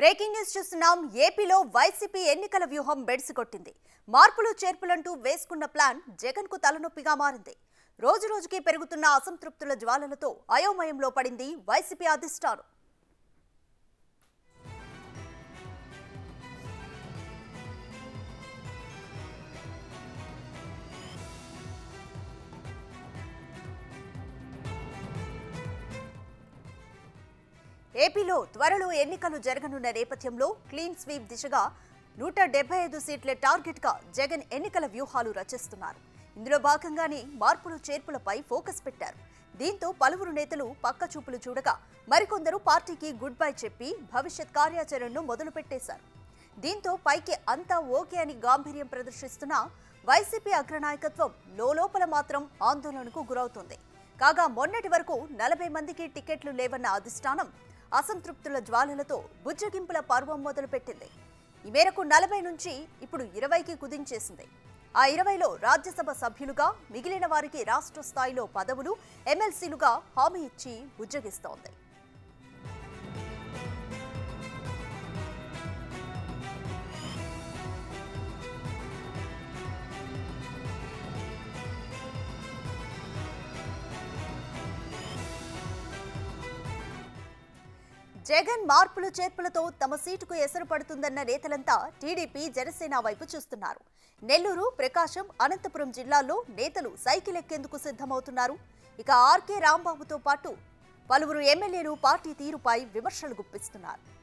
breaking news చూస్తున్నాం ఏపీలో YCP ఎన్నికల వ్యూహం బెడిసికొట్టింది మార్పులు చేర్పులంటూ వేసుకున్న ప్లాన్ జగన్ కు తలనొప్పిగా మారింది రోజు రోజుకి పెరుగుతున్న అసంతృప్తుల జ్వాలలతో అయోమయంలో పడింది వైసీపీ అధిష్టానం ఏపీలో త్వరలో ఎన్నికలు జరగనున్న నేపథ్యంలో క్లీన్ స్వీప్ దిశగా నూట డెబ్బై ఐదు సీట్ల టార్గెట్గా జగన్ ఎన్నికల వ్యూహాలు రచిస్తున్నారు ఇందులో భాగంగానే మార్పులు చేర్పులపై ఫోకస్ పెట్టారు దీంతో పలువురు నేతలు పక్క చూపులు చూడగా మరికొందరు పార్టీకి గుడ్ బై చెప్పి భవిష్యత్ కార్యాచరణను మొదలుపెట్టేశారు దీంతో పైకి అంతా ఓకే అని గాంభీర్యం ప్రదర్శిస్తున్న వైసీపీ అగ్రనాయకత్వం లోపల మాత్రం ఆందోళనకు గురవుతోంది కాగా మొన్నటి వరకు నలభై మందికి టికెట్లు లేవన్న అధిష్టానం అసంతృప్తుల జ్వాలలతో బుజ్జగింపుల పర్వం మొదలుపెట్టింది ఈ మేరకు నలభై నుంచి ఇప్పుడు ఇరవైకి కుదించేసింది ఆ ఇరవైలో రాజ్యసభ సభ్యులుగా మిగిలిన వారికి రాష్ట్ర స్థాయిలో పదవులు ఎమ్మెల్సీలుగా హామీ ఇచ్చి బుజ్జగిస్తోంది జగన్ మార్పులు చేర్పులతో తమ సీటుకు ఎసరు పడుతుందన్న నేతలంతా టీడీపీ జనసేన వైపు చూస్తున్నారు నెల్లూరు ప్రకాశం అనంతపురం జిల్లాల్లో నేతలు సైకిల్ ఎక్కేందుకు సిద్ధమవుతున్నారు ఇక ఆర్కే రాంబాబుతో పాటు పలువురు ఎమ్మెల్యేలు పార్టీ తీరుపై విమర్శలు గుప్పిస్తున్నారు